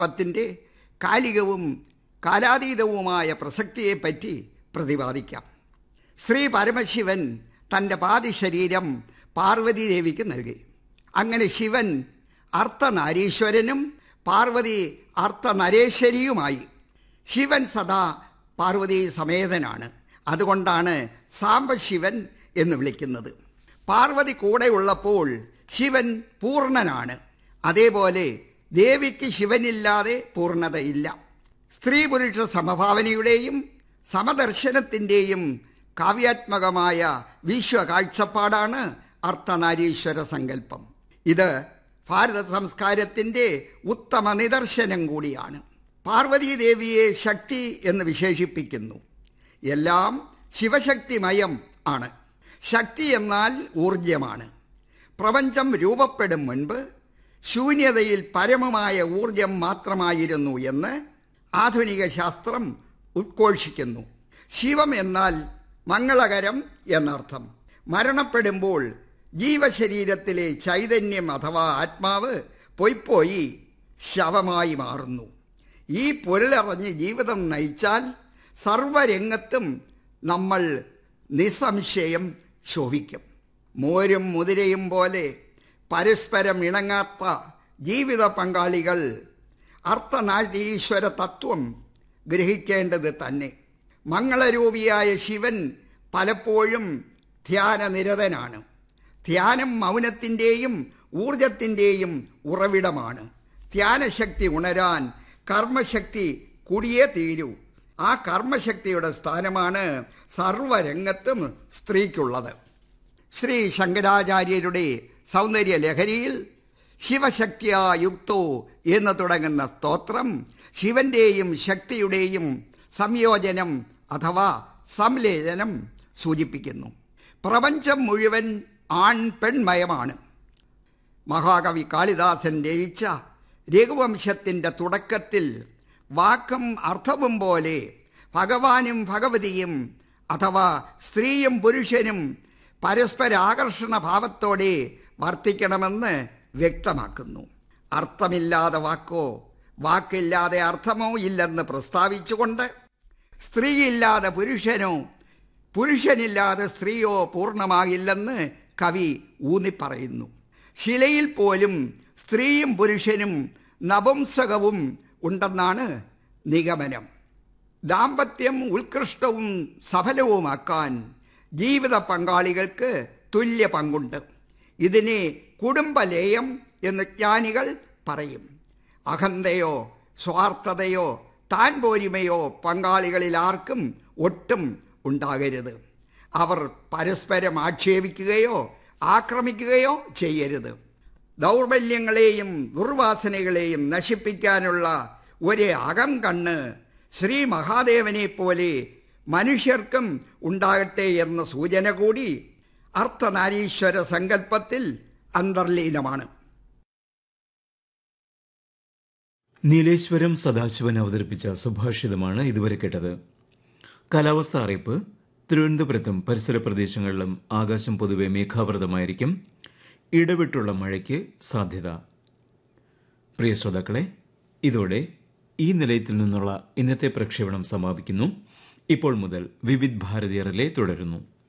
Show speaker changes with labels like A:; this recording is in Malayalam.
A: പത്തിൻ്റെ കാലികവും കാലാതീതവുമായ പ്രസക്തിയെപ്പറ്റി പ്രതിപാദിക്കാം ശ്രീ പരമശിവൻ തൻ്റെ പാതി ശരീരം പാർവതി ദേവിക്ക് നൽകി അങ്ങനെ ശിവൻ അർത്ഥനാരീശ്വരനും പാർവതി അർത്ഥനരേശ്വരിയുമായി ശിവൻ സദാ പാർവതി സമേതനാണ് അതുകൊണ്ടാണ് സാംബശിവൻ എന്ന് വിളിക്കുന്നത് പാർവതി കൂടെ ഉള്ളപ്പോൾ ശിവൻ പൂർണ്ണനാണ് അതേപോലെ ദേവിക്ക് ശിവനില്ലാതെ പൂർണ്ണതയില്ല സ്ത്രീ പുരുഷ സമഭാവനയുടെയും സമദർശനത്തിൻ്റെയും കാവ്യാത്മകമായ വിശ്വ കാഴ്ചപ്പാടാണ് അർത്ഥനാരീശ്വര സങ്കല്പം ഇത് ഭാരത സംസ്കാരത്തിൻ്റെ ഉത്തമ നിദർശനം കൂടിയാണ് പാർവതീദേവിയെ ശക്തി എന്ന് വിശേഷിപ്പിക്കുന്നു എല്ലാം ശിവശക്തിമയം ആണ് ശക്തി എന്നാൽ ഊർജമാണ് പ്രപഞ്ചം രൂപപ്പെടും മുൻപ് ശൂന്യതയിൽ പരമമായ ഊർജം മാത്രമായിരുന്നു എന്ന് ആധുനിക ശാസ്ത്രം ഉദ്ഘോഷിക്കുന്നു ശിവം എന്നാൽ മംഗളകരം എന്നർത്ഥം മരണപ്പെടുമ്പോൾ ജീവശരീരത്തിലെ ചൈതന്യം അഥവാ ആത്മാവ് പൊയ്പോയി ശവമായി മാറുന്നു ഈ പൊരുളറിഞ്ഞ് ജീവിതം നയിച്ചാൽ സർവരംഗത്തും നമ്മൾ നിസ്സംശയം ശോഭിക്കും മോരും മുതിരയും പോലെ പരസ്പരം ഇണങ്ങാത്ത ജീവിത പങ്കാളികൾ അർത്ഥനാരീശ്വര തത്വം ഗ്രഹിക്കേണ്ടത് തന്നെ മംഗളരൂപിയായ ശിവൻ പലപ്പോഴും ധ്യാനനിരതനാണ് ധ്യാനം മൗനത്തിൻ്റെയും ഊർജത്തിൻ്റെയും ഉറവിടമാണ് ധ്യാനശക്തി ഉണരാൻ കർമ്മശക്തി കൂടിയേ തീരൂ ആ കർമ്മശക്തിയുടെ സ്ഥാനമാണ് സർവരംഗത്തും സ്ത്രീക്കുള്ളത് ശ്രീ ശങ്കരാചാര്യരുടെ സൗന്ദര്യ ലഹരിയിൽ ശിവശക്തിയാ യുക്തോ എന്ന് തുടങ്ങുന്ന സ്തോത്രം ശിവന്റെയും ശക്തിയുടെയും സംയോജനം അഥവാ സംലേചനം സൂചിപ്പിക്കുന്നു പ്രപഞ്ചം മുഴുവൻ ആൺ പെൺമയമാണ് മഹാകവി കാളിദാസൻ രചിച്ച രഘുവംശത്തിൻ്റെ തുടക്കത്തിൽ വാക്കും അർത്ഥവും പോലെ ഭഗവാനും ഭഗവതിയും അഥവാ സ്ത്രീയും പുരുഷനും പരസ്പര ആകർഷണ ഭാവത്തോടെ വർത്തിക്കണമെന്ന് വ്യക്തമാക്കുന്നു അർത്ഥമില്ലാതെ വാക്കോ വാക്കില്ലാതെ അർത്ഥമോ ഇല്ലെന്ന് പ്രസ്താവിച്ചുകൊണ്ട് സ്ത്രീയില്ലാതെ പുരുഷനോ പുരുഷനില്ലാതെ സ്ത്രീയോ പൂർണ്ണമാകില്ലെന്ന് കവി ഊന്നിപ്പറയുന്നു ശിലയിൽ പോലും സ്ത്രീയും പുരുഷനും നപുംസകവും ഉണ്ടെന്നാണ് നിഗമനം ദാമ്പത്യം ഉത്കൃഷ്ടവും സഫലവുമാക്കാൻ ജീവിത പങ്കാളികൾക്ക് തുല്യ പങ്കുണ്ട് ഇതിനെ കുടുംബലയം എന്ന് ജ്ഞാനികൾ പറയും അഹന്തയോ സ്വാർത്ഥതയോ താൻ പോരിമയോ പങ്കാളികളിൽ ആർക്കും ഒട്ടും ഉണ്ടാകരുത് അവർ പരസ്പരം ആക്ഷേപിക്കുകയോ ആക്രമിക്കുകയോ ചെയ്യരുത് ദൗർബല്യങ്ങളെയും ദുർവാസനകളെയും നശിപ്പിക്കാനുള്ള ഒരു അകം കണ്ണ് ശ്രീ മഹാദേവനെ പോലെ മനുഷ്യർക്കും ഉണ്ടാകട്ടെ എന്ന സൂചന കൂടി അർത്ഥനാരീശ്വര സങ്കല്പത്തിൽ അന്തർലീനമാണ്
B: നീലേശ്വരം സദാശിവൻ അവതരിപ്പിച്ച സുഭാഷിതമാണ് ഇതുവരെ കേട്ടത് കാലാവസ്ഥ അറിയിപ്പ് തിരുവനന്തപുരത്തും പരിസര പ്രദേശങ്ങളിലും ആകാശം പൊതുവെ മേഘാവൃതമായിരിക്കും ഇടവിട്ടുള്ള മഴയ്ക്ക് സാധ്യത പ്രിയ ശ്രോതാക്കളെ ഇതോടെ ഈ നിലയത്തിൽ നിന്നുള്ള ഇന്നത്തെ പ്രക്ഷേപണം സമാപിക്കുന്നു ഇപ്പോൾ മുതൽ വിവിധ് ഭാരതീയറിലെ തുടരുന്നു